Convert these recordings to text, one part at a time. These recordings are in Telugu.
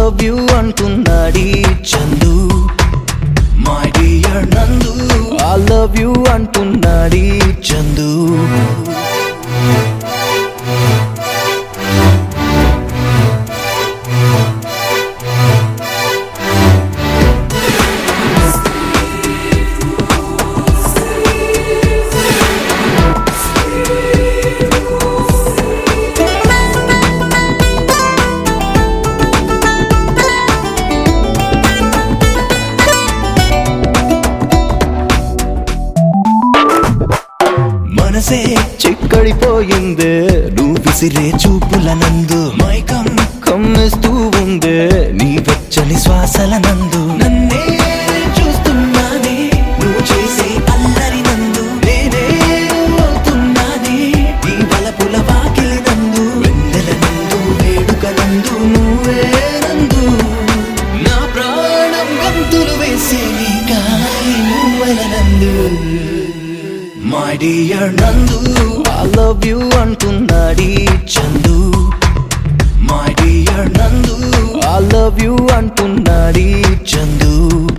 లవ్ యూ అంటున్నాడి Chandu my dear Nandu I love you అంటున్నాడి చందు మనసే చిక్కడిపోయిందే నువ్వు విసిరే చూపుల నందు మైకం కమ్మేస్తూ ఉందే నీ వెచ్చని శ్వాసల నందు నన్నే చూస్తున్నానే నువ్వు చేసే అల్లరి నందు నేనే అవుతున్నానే నీ బలపుల వాకిలి నందు వెన్నెల నందు వేడుక నందు నువ్వే నందు నా ప్రాణం గంతులు వేసే నీ కాలి నువ్వెల Nandu my dear Nandu I love you అంటున్నాడి Chandu my dear Nandu I love you అంటున్నాడి Chandu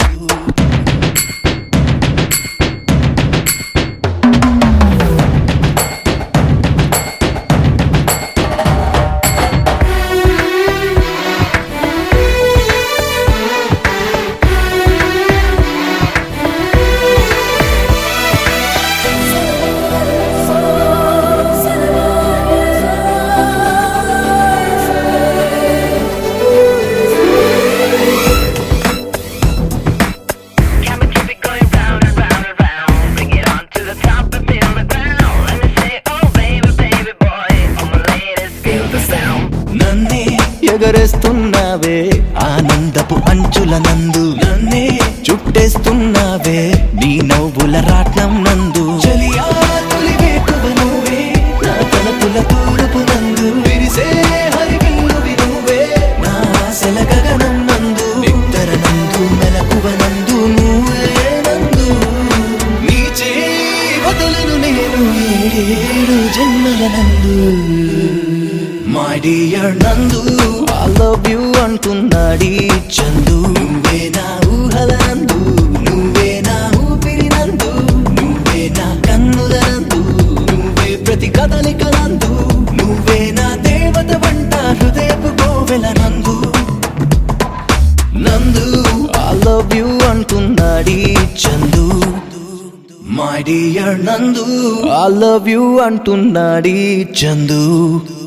Cabin keep it going round and round and round. Bring it on to the top and feel the ground. Let me say, oh baby, baby boy, all my ladies feel the sound. నన్నే ఎగరేస్తున్నావే ఆనందపు అంచుల నందు నన్నే చుట్టేస్తున్నావే నీ నవ్వుల రాట్నం నందు చలియా తొలి వేకువ నువ్వే నా తలపుల తూర్పు నందు విరిసే హరివిల్లువి నువ్వే నా ఆశల గగనం నందు నిద్దర నందు మెలకువ నందు నువ్వే నందు నీ వదలను నేను ఏడేడు జన్మల Nandu my dear Nandu I love you అంటున్నాడి చందు నువ్వే నా ఊహల నందు నువ్వే నా ఊపిరి నందు నువ్వే నా కన్నుల నందు నువ్వే ప్రతి కదలిక నందు నువ్వే నా దేవత వంట హృదయపు కోవెల Nandu Nandu I love you అంటున్నాడి Chandu my dear Nandu I love you అంటున్నాడి చందు